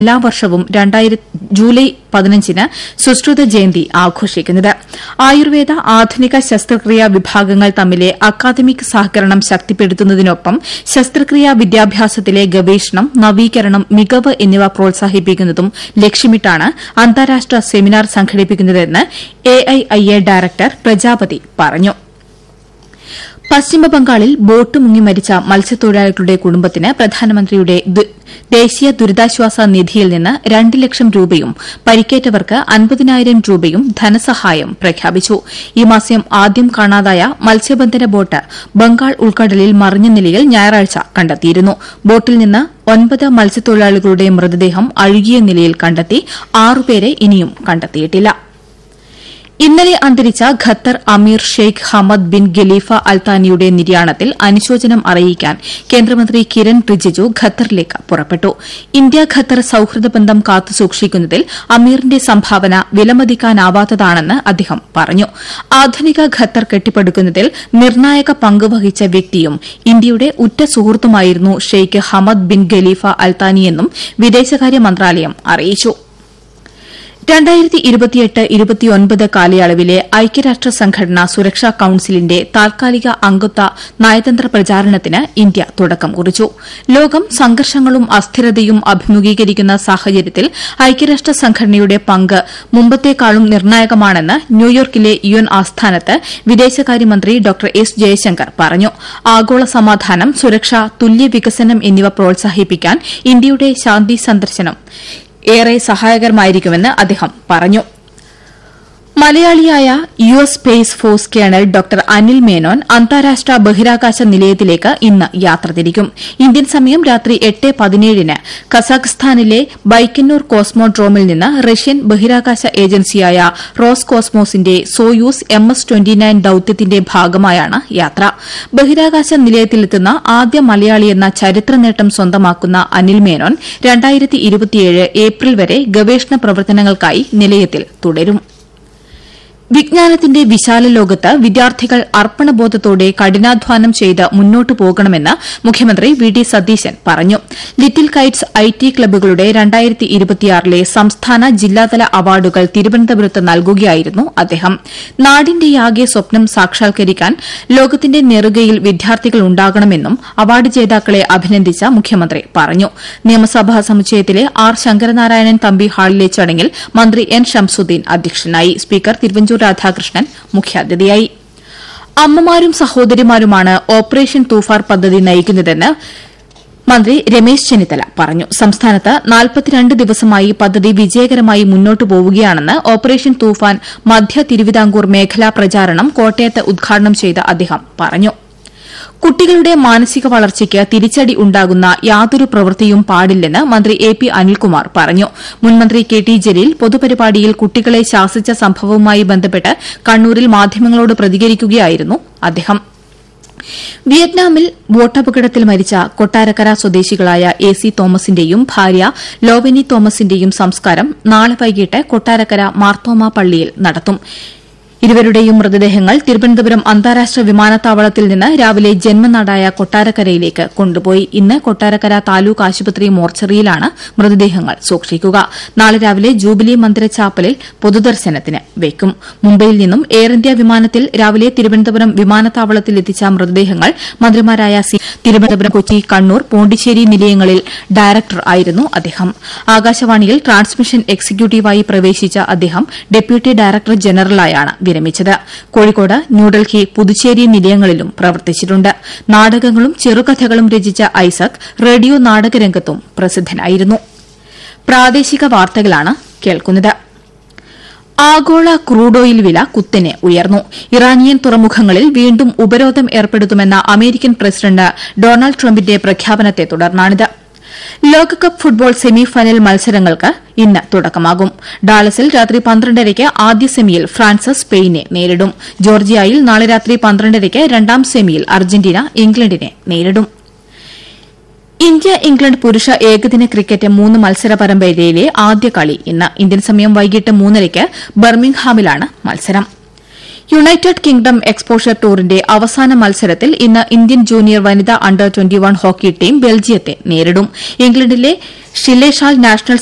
എല്ലാ വർഷവും ജൂലൈ പതിനഞ്ചിന് സുശ്രുത ജയന്തി ആഘോഷിക്കുന്നത് ആയുർവേദ ആധുനിക ശസ്ത്രക്രിയാ വിഭാഗങ്ങൾ തമ്മിലെ അക്കാദമിക് സഹകരണം ശക്തിപ്പെടുത്തുന്നതിനൊപ്പം ശസ്ത്രക്രിയാ വിദ്യാഭ്യാസത്തിലെ ഗവേഷണം നവീകരണം മികവ് എന്നിവ പ്രോത്സാഹിപ്പിക്കുന്നതും ലക്ഷ്യമിട്ടാണ് അന്താരാഷ്ട്ര സെമിനാർ സംഘടിപ്പിക്കുന്നതെന്ന് എഐഐഎ ഡയറക്ടർ പ്രജാപതി പറഞ്ഞു പശ്ചിമബംഗാളിൽ ബോട്ട് മുങ്ങി മരിച്ച മത്സ്യത്തൊഴിലാളികളുടെ കുടുംബത്തിന് പ്രധാനമന്ത്രിയുടെ ദേശീയ ദുരിതാശ്വാസ നിധിയിൽ നിന്ന് രണ്ട് ലക്ഷം രൂപയും പരിക്കേറ്റവർക്ക് അൻപതിനായിരം രൂപയും ധനസഹായം പ്രഖ്യാപിച്ചു ഈ മാസം ആദ്യം കാണാതായ മത്സ്യബന്ധന ബോട്ട് ബംഗാൾ ഉൾക്കടലിൽ മറിഞ്ഞ നിലയിൽ ഞായറാഴ്ച കണ്ടെത്തിയിരുന്നു ബോട്ടിൽ നിന്ന് ഒൻപത് മത്സ്യത്തൊഴിലാളികളുടെ മൃതദേഹം അഴുകിയ നിലയിൽ കണ്ടെത്തി ആറുപേരെ ഇനിയും കണ്ടെത്തിയിട്ടില്ല ഇന്നലെ അന്തരിച്ച Qatar Amir Sheikh Hamad bin Khalifa അൽത്താനിയുടെ നിര്യാണത്തിൽ അനുശോചനം അറിയിക്കാൻ കേന്ദ്രമന്ത്രി കിരൺ റിജിജു ഖത്തറിലേക്ക് പുറപ്പെട്ടു ഇന്ത്യ ഖത്തർ സൌഹൃദ ബന്ധം കാത്തുസൂക്ഷിക്കുന്നതിൽ അമീറിന്റെ സംഭാവന വിലമതിക്കാനാവാത്തതാണെന്ന് അദ്ദേഹം പറഞ്ഞു ആധുനിക ഖത്തർ കെട്ടിപ്പടുക്കുന്നതിൽ നിർണായക പങ്ക് വഹിച്ച വ്യക്തിയും ഇന്ത്യയുടെ ഉറ്റ സുഹൃത്തുമായിരുന്നു ഷെയ്ഖ് ഹമദ് ബിൻ ഖലീഫ അൽത്താനിയെന്നും വിദേശകാര്യ മന്ത്രാലയം അറിയിച്ചു കാലയളവിലെ ഐക്യരാഷ്ട്ര സംഘടന സുരക്ഷാ കൌൺസിലിന്റെ താൽക്കാലിക അംഗത്വ നയതന്ത്ര പ്രചാരണത്തിന് ഇന്ത്യ തുടക്കം കുറിച്ചു ലോകം സംഘർഷങ്ങളും അസ്ഥിരതയും അഭിമുഖീകരിക്കുന്ന സാഹചര്യത്തിൽ ഐക്യരാഷ്ട്ര സംഘടനയുടെ പങ്ക് മുമ്പത്തേക്കാളും നിർണായകമാണെന്ന് ന്യൂയോർക്കിലെ യുഎൻ ആസ്ഥാനത്ത് വിദേശകാര്യമന്ത്രി ഡോ എസ് ജയശങ്കർ പറഞ്ഞു ആഗോള സമാധാനം സുരക്ഷ തുല്യ വികസനം എന്നിവ പ്രോത്സാഹിപ്പിക്കാൻ ഇന്ത്യയുടെ ശാന്തി സന്ദർശനം ഏറെ സഹായകരമായിരിക്കുമെന്ന് അദ്ദേഹം പറഞ്ഞു മലയാളിയായ U S Space Force colonel doctor Anil Menon അന്താരാഷ്ട്ര ബഹിരാകാശ നിലയത്തിലേക്ക് ഇന്ന് യാത്ര തിരിക്കും ഇന്ത്യൻ സമയം രാത്രി എട്ട് പതിനേഴിന് കസാഖ്സ്ഥാനിലെ ബൈക്കന്നൂർ കോസ്മോഡ്രോമിൽ നിന്ന് റഷ്യൻ ബഹിരാകാശ ഏജൻസിയായ റോസ് കോസ്മോസിന്റെ Soyuz M S twenty nine ദൌത്യത്തിന്റെ ഭാഗമായാണ് യാത്ര ബഹിരാകാശ നിലയത്തിലെത്തുന്ന ആദ്യ മലയാളിയെന്ന ചരിത്ര നേട്ടം സ്വന്തമാക്കുന്ന അനിൽ മേനോൻ ഏപ്രിൽ വരെ ഗവേഷണ പ്രവർത്തനങ്ങൾക്കായി നിലയത്തിൽ തുടരും വിജ്ഞാനത്തിന്റെ വിശാല ലോകത്ത് വിദ്യാർത്ഥികൾ അർപ്പണബോധത്തോടെ കഠിനാധ്വാനം ചെയ്ത് മുന്നോട്ടു പോകണമെന്ന് മുഖ്യമന്ത്രി വി ഡി സതീശൻ പറഞ്ഞു ലിറ്റിൽ കൈറ്റ്സ് ഐ ടി ക്ലബ്ബുകളുടെ ലെ സംസ്ഥാന ജില്ലാതല അവാർഡുകൾ തിരുവനന്തപുരത്ത് നൽകുകയായിരുന്നു അദ്ദേഹം നാടിന്റെയാകെ സ്വപ്നം സാക്ഷാത്കരിക്കാൻ ലോകത്തിന്റെ നെറുകയിൽ വിദ്യാർത്ഥികൾ ഉണ്ടാകണമെന്നും അവാർഡ് ജേതാക്കളെ അഭിനന്ദിച്ച മുഖ്യമന്ത്രി പറഞ്ഞു നിയമസഭാ സമുച്ചയത്തിലെ ആർ ശങ്കരനാരായണൻ തമ്പി ഹാളിലെ ചടങ്ങിൽ മന്ത്രി എൻ ഷംസുദ്ദീൻ അധ്യക്ഷനായി സ്പീക്കർ തിരുവഞ്ചൂർ രാധാകൃഷ്ണൻ മുഖ്യാതിഥിയായി അമ്മമാരും സഹോദരിമാരുമാണ് ഓപ്പറേഷൻ തൂഫാർ പദ്ധതി നയിക്കുന്നതെന്ന് മന്ത്രി രമേശ് ചെന്നിത്തല പറഞ്ഞു സംസ്ഥാനത്ത് നാൽപ്പത്തിരണ്ട് ദിവസമായി പദ്ധതി വിജയകരമായി മുന്നോട്ടു പോവുകയാണെന്ന് ഓപ്പറേഷൻ തൂഫാൻ മധ്യ തിരുവിതാംകൂർ മേഖലാ പ്രചാരണം കോട്ടയത്ത് ഉദ്ഘാടനം ചെയ്ത അദ്ദേഹം പറഞ്ഞു കുട്ടികളുടെ മാനസിക വളർച്ചയ്ക്ക് തിരിച്ചടി ഉണ്ടാകുന്ന യാതൊരു പ്രവൃത്തിയും പാടില്ലെന്ന് മന്ത്രി എ പി അനിൽകുമാർ പറഞ്ഞു മുൻമന്ത്രി കെ ടി ജലീൽ പൊതുപരിപാടിയിൽ കുട്ടികളെ ശാസിച്ച സംഭവവുമായി ബന്ധപ്പെട്ട് കണ്ണൂരിൽ മാധ്യമങ്ങളോട് പ്രതികരിക്കുകയായിരുന്നു അദ്ദേഹം വിയറ്റ്നാമിൽ ബോട്ടപകടത്തിൽ മരിച്ച കൊട്ടാരക്കര സ്വദേശികളായ എ സി തോമസിന്റെയും ഭാര്യ ലോവനി തോമസിന്റെയും സംസ്കാരം നാളെ വൈകിട്ട് കൊട്ടാരക്കര മാർത്തോമ പള്ളിയിൽ നടത്തും ഇരുവരുടെയും മൃതദേഹങ്ങൾ തിരുവനന്തപുരം അന്താരാഷ്ട്ര വിമാനത്താവളത്തിൽ നിന്ന് രാവിലെ ജന്മനാടായ കൊട്ടാരക്കരയിലേക്ക് കൊണ്ടുപോയി ഇന്ന് കൊട്ടാരക്കര താലൂക്ക് ആശുപത്രി മോർച്ചറിയിലാണ് മൃതദേഹങ്ങൾ സൂക്ഷിക്കുക നാളെ രാവിലെ ജൂബിലി മന്ദിര ചാപ്പലിൽ പൊതുദർശനത്തിന് വയ്ക്കും മുംബൈയിൽ നിന്നും എയർ ഇന്ത്യ വിമാനത്തിൽ രാവിലെ തിരുവനന്തപുരം വിമാനത്താവളത്തിൽ എത്തിച്ച മൃതദേഹങ്ങൾ മന്ത്രിമാരായ സി തിരുവനന്തപുരം കൊച്ചി കണ്ണൂർ പോണ്ടിച്ചേരി നിലയങ്ങളിൽ ഡയറക്ടർ ആയിരുന്നു അദ്ദേഹം ആകാശവാണിയിൽ ട്രാൻസ്മിഷൻ എക്സിക്യൂട്ടീവായി പ്രവേശിച്ച അദ്ദേഹം ഡെപ്യൂട്ടി ഡയറക്ടർ ജനറലായാണ് വിരമിച്ചത് കോഴിക്കോട് ന്യൂഡൽഹി പുതുച്ചേരി നിലയങ്ങളിലും പ്രവർത്തിച്ചിട്ടുണ്ട് നാടകങ്ങളും ചെറുകഥകളും രചിച്ച ഐസക് റേഡിയോ നാടകരംഗത്തും പ്രസിദ്ധനായിരുന്നു പ്രാദേശിക വാർത്തകളാണ് കേൾക്കുന്നത് ആഗോള ക്രൂഡ് ഓയിൽ വില കുത്തനെ ഉയർന്നു ഇറാനിയൻ തുറമുഖങ്ങളിൽ വീണ്ടും ഉപരോധം ഏർപ്പെടുത്തുമെന്ന അമേരിക്കൻ പ്രസിഡന്റ് ഡൊണാൾഡ് ട്രംപിന്റെ പ്രഖ്യാപനത്തെ തുടർന്നാണിത് ലോകകപ്പ് ഫുട്ബോൾ സെമി ഫൈനൽ മത്സരങ്ങൾക്ക് ഇന്ന് തുടക്കമാകും ഡാലസിൽ രാത്രി പന്ത്രണ്ടരയ്ക്ക് ആദ്യ സെമിയിൽ ഫ്രാൻസ് സ്പെയിനെ നേരിടും ജോർജിയയിൽ നാളെ രാത്രി പന്ത്രണ്ടരയ്ക്ക് രണ്ടാം സെമിയിൽ അർജന്റീന ഇംഗ്ലണ്ടിനെ നേരിടും ഇന്ത്യ ഇംഗ്ലണ്ട് പുരുഷ ഏകദിന ക്രിക്കറ്റ് മൂന്ന് മത്സര പരമ്പരയിലെ ആദ്യ കളി ഇന്ന് ഇന്ത്യൻ സമയം വൈകിട്ട് മൂന്നരയ്ക്ക് ബർമിംഗ്ഹാമിലാണ് മത്സരം യുണൈറ്റഡ് കിങ്ഡം എക്സ്പോഷർ ടൂറിന്റെ അവസാന മത്സരത്തിൽ ഇന്ന് ഇന്ത്യൻ ജൂനിയർ വനിതാ അണ്ടർ ഹോക്കി ടീം ബെൽജിയത്തെ നേരിടും ഇംഗ്ലണ്ടിലെ ഷില്ലേഷാൽ നാഷണൽ